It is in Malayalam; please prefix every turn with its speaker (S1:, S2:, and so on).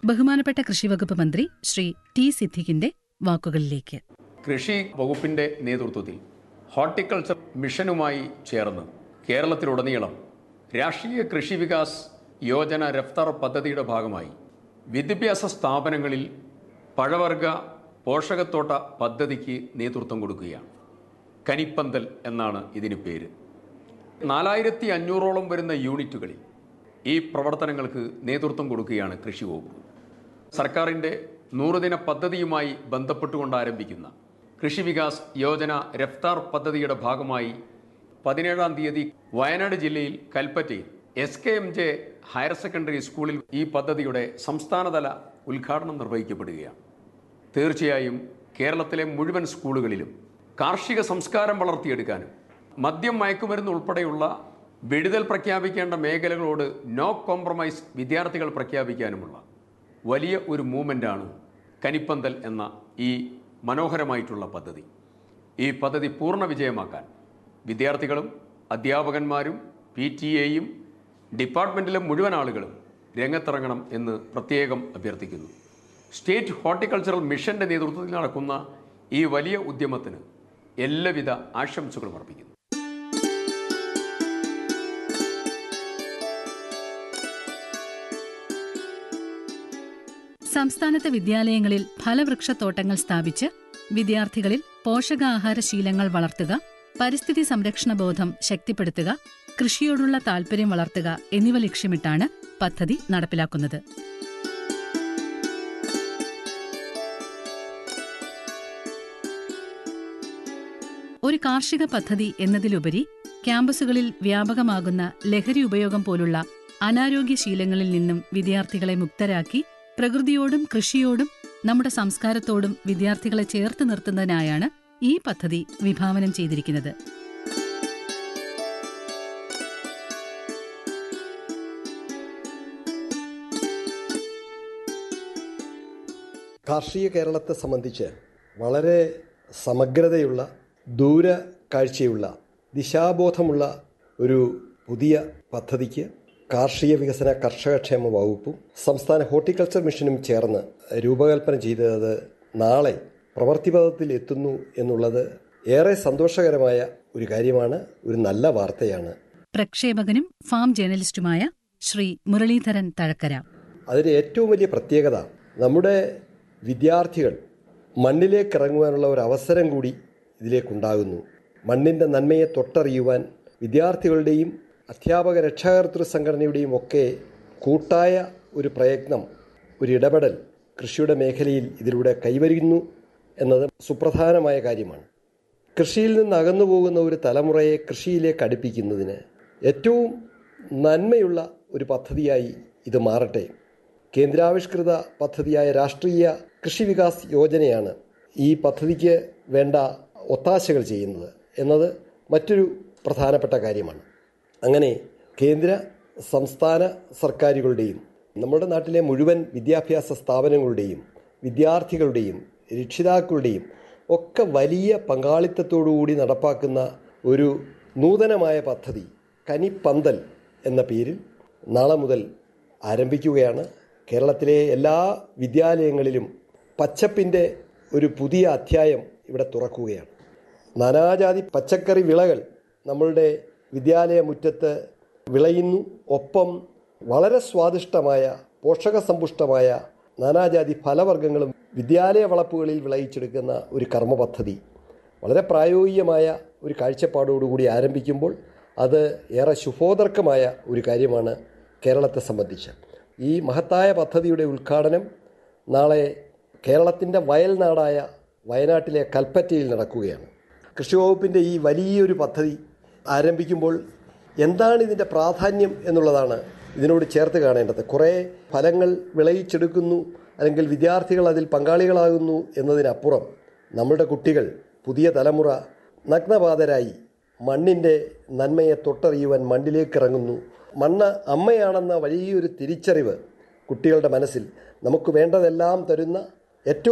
S1: ബഹുമാനപ്പെട്ട കൃഷിവകുപ്പ് മന്ത്രി ശ്രീ ടി സിദ്ദിഖിന്റെ വാക്കുകളിലേക്ക്
S2: കൃഷി വകുപ്പിന്റെ നേതൃത്വത്തിൽ ഹോർട്ടിക്കൾച്ചർ മിഷനുമായി ചേർന്ന് കേരളത്തിലുടനീളം രാഷ്ട്രീയ കൃഷി വികാസ് യോജന രഫ്താർ പദ്ധതിയുടെ ഭാഗമായി വിദ്യാഭ്യാസ സ്ഥാപനങ്ങളിൽ പഴവർഗ പോഷകത്തോട്ട പദ്ധതിക്ക് നേതൃത്വം കൊടുക്കുകയാണ് കനിപ്പന്തൽ എന്നാണ് ഇതിന് പേര് നാലായിരത്തി അഞ്ഞൂറോളം വരുന്ന യൂണിറ്റുകളിൽ ഈ പ്രവർത്തനങ്ങൾക്ക് നേതൃത്വം കൊടുക്കുകയാണ് കൃഷി വകുപ്പ് സർക്കാരിൻ്റെ നൂറുദിന പദ്ധതിയുമായി ബന്ധപ്പെട്ടുകൊണ്ട് ആരംഭിക്കുന്ന കൃഷി വികാസ് യോജന രഫ്താർ പദ്ധതിയുടെ ഭാഗമായി പതിനേഴാം തീയതി വയനാട് ജില്ലയിൽ കൽപ്പറ്റയിൽ S K M J higher secondary സ്കൂളിൽ ഈ പദ്ധതിയുടെ സംസ്ഥാനതല ഉദ്ഘാടനം നിർവഹിക്കപ്പെടുകയാണ് തീർച്ചയായും കേരളത്തിലെ മുഴുവൻ സ്കൂളുകളിലും കാർഷിക സംസ്കാരം വളർത്തിയെടുക്കാനും മദ്യം മയക്കുമരുന്ന് ഉൾപ്പെടെയുള്ള വിടുതൽ പ്രഖ്യാപിക്കേണ്ട മേഖലകളോട് നോ കോംപ്രമൈസ് വിദ്യാർത്ഥികൾ പ്രഖ്യാപിക്കാനുമുള്ള വലിയ ഒരു മൂവ്മെൻ്റാണ് കനിപ്പന്തൽ എന്ന ഈ മനോഹരമായിട്ടുള്ള പദ്ധതി ഈ പദ്ധതി പൂർണ്ണ വിജയമാക്കാൻ വിദ്യാർത്ഥികളും അധ്യാപകന്മാരും പി ടി എയും ഡിപ്പാർട്ട്മെൻറ്റിലെ മുഴുവൻ ആളുകളും രംഗത്തിറങ്ങണം എന്ന് പ്രത്യേകം അഭ്യർത്ഥിക്കുന്നു സ്റ്റേറ്റ് ഹോർട്ടിക്കൾച്ചറൽ മിഷന്റെ നേതൃത്വത്തിൽ നടക്കുന്ന ഈ വലിയ ഉദ്യമത്തിന് എല്ലാവിധ ആശംസകളും അർപ്പിക്കുന്നു
S1: സംസ്ഥാനത്തെ വിദ്യാലയങ്ങളിൽ ഫലവൃക്ഷത്തോട്ടങ്ങൾ സ്ഥാപിച്ച് വിദ്യാർത്ഥികളിൽ പോഷകാഹാര ശീലങ്ങൾ വളർത്തുക പരിസ്ഥിതി സംരക്ഷണ ബോധം ശക്തിപ്പെടുത്തുക കൃഷിയോടുള്ള താൽപര്യം വളർത്തുക എന്നിവ ലക്ഷ്യമിട്ടാണ് പദ്ധതി നടപ്പിലാക്കുന്നത് ഒരു കാർഷിക പദ്ധതി എന്നതിലുപരി ക്യാമ്പസുകളിൽ വ്യാപകമാകുന്ന ലഹരി ഉപയോഗം പോലുള്ള അനാരോഗ്യ ശീലങ്ങളിൽ നിന്നും വിദ്യാർത്ഥികളെ മുക്തരാക്കി പ്രകൃതിയോടും കൃഷിയോടും നമ്മുടെ സംസ്കാരത്തോടും വിദ്യാർത്ഥികളെ ചേർത്ത് നിർത്തുന്നതിനായാണ് ഈ പദ്ധതി വിഭാവനം ചെയ്തിരിക്കുന്നത്
S3: കാർഷിക കേരളത്തെ സംബന്ധിച്ച് വളരെ സമഗ്രതയുള്ള ദൂര കാഴ്ചയുള്ള ദിശാബോധമുള്ള ഒരു പുതിയ പദ്ധതിക്ക് കാർഷിക വികസന കർഷകക്ഷേമ വകുപ്പും സംസ്ഥാന ഹോർട്ടിക്കൾച്ചർ മിഷനും ചേർന്ന് രൂപകൽപ്പന ചെയ്തത് നാളെ പ്രവൃത്തിപഥത്തിൽ എത്തുന്നു എന്നുള്ളത് ഏറെ സന്തോഷകരമായ ഒരു കാര്യമാണ് ഒരു നല്ല വാർത്തയാണ്
S1: പ്രക്ഷേപകനും ഫാം ജേർണലിസ്റ്റുമായ ശ്രീ മുരളീധരൻ തഴക്കര
S3: അതിന് ഏറ്റവും വലിയ പ്രത്യേകത നമ്മുടെ വിദ്യാർത്ഥികൾ മണ്ണിലേക്ക് ഇറങ്ങുവാനുള്ള ഒരു അവസരം കൂടി ഇതിലേക്കുണ്ടാകുന്നു മണ്ണിൻ്റെ നന്മയെ തൊട്ടറിയുവാൻ വിദ്യാർത്ഥികളുടെയും അധ്യാപക രക്ഷാകർതൃ സംഘടനയുടെയും ഒക്കെ കൂട്ടായ ഒരു പ്രയത്നം ഒരു ഇടപെടൽ കൃഷിയുടെ മേഖലയിൽ ഇതിലൂടെ കൈവരുന്നു എന്നത് സുപ്രധാനമായ കാര്യമാണ് കൃഷിയിൽ നിന്ന് അകന്നു പോകുന്ന ഒരു തലമുറയെ കൃഷിയിലേക്ക് അടുപ്പിക്കുന്നതിന് ഏറ്റവും നന്മയുള്ള ഒരു പദ്ധതിയായി ഇത് മാറട്ടെ കേന്ദ്രാവിഷ്കൃത പദ്ധതിയായ രാഷ്ട്രീയ കൃഷി വികാസ് യോജനയാണ് ഈ പദ്ധതിക്ക് വേണ്ട ഒത്താശകൾ ചെയ്യുന്നത് എന്നത് മറ്റൊരു പ്രധാനപ്പെട്ട കാര്യമാണ് അങ്ങനെ കേന്ദ്ര സംസ്ഥാന സർക്കാരുകളുടെയും നമ്മുടെ നാട്ടിലെ മുഴുവൻ വിദ്യാഭ്യാസ സ്ഥാപനങ്ങളുടെയും വിദ്യാർത്ഥികളുടെയും രക്ഷിതാക്കളുടെയും ഒക്കെ വലിയ പങ്കാളിത്തത്തോടുകൂടി നടപ്പാക്കുന്ന ഒരു നൂതനമായ പദ്ധതി കനിപ്പന്തൽ എന്ന പേരിൽ നാളെ മുതൽ ആരംഭിക്കുകയാണ് കേരളത്തിലെ എല്ലാ വിദ്യാലയങ്ങളിലും പച്ചപ്പിൻ്റെ ഒരു പുതിയ അധ്യായം ഇവിടെ തുറക്കുകയാണ് നാനാജാതി പച്ചക്കറി വിളകൾ നമ്മളുടെ വിദ്യാലയ മുറ്റത്ത് വിളയുന്നു ഒപ്പം വളരെ സ്വാദിഷ്ടമായ പോഷകസമ്പുഷ്ടമായ നാനാജാതി ഫലവർഗ്ഗങ്ങളും വിദ്യാലയ വളപ്പുകളിൽ വിളയിച്ചെടുക്കുന്ന ഒരു കർമ്മ പദ്ധതി വളരെ പ്രായോഗികമായ ഒരു കാഴ്ചപ്പാടോടുകൂടി ആരംഭിക്കുമ്പോൾ അത് ഏറെ ശുഭോദർക്കമായ ഒരു കാര്യമാണ് കേരളത്തെ സംബന്ധിച്ച് ഈ മഹത്തായ പദ്ധതിയുടെ ഉദ്ഘാടനം നാളെ കേരളത്തിൻ്റെ വയൽനാടായ വയനാട്ടിലെ കൽപ്പറ്റയിൽ നടക്കുകയാണ് കൃഷി വകുപ്പിൻ്റെ ഈ വലിയൊരു പദ്ധതി ആരംഭിക്കുമ്പോൾ എന്താണ് ഇതിൻ്റെ പ്രാധാന്യം എന്നുള്ളതാണ് ഇതിനോട് ചേർത്ത് കാണേണ്ടത് കുറേ ഫലങ്ങൾ വിളയിച്ചെടുക്കുന്നു അല്ലെങ്കിൽ വിദ്യാർത്ഥികൾ അതിൽ പങ്കാളികളാകുന്നു എന്നതിനപ്പുറം നമ്മുടെ കുട്ടികൾ പുതിയ തലമുറ നഗ്നപാതരായി മണ്ണിൻ്റെ നന്മയെ തൊട്ടറിയുവാൻ മണ്ണിലേക്ക് ഇറങ്ങുന്നു മണ്ണ് അമ്മയാണെന്ന വലിയൊരു തിരിച്ചറിവ് കുട്ടികളുടെ മനസ്സിൽ നമുക്ക് വേണ്ടതെല്ലാം തരുന്ന ഏറ്റവും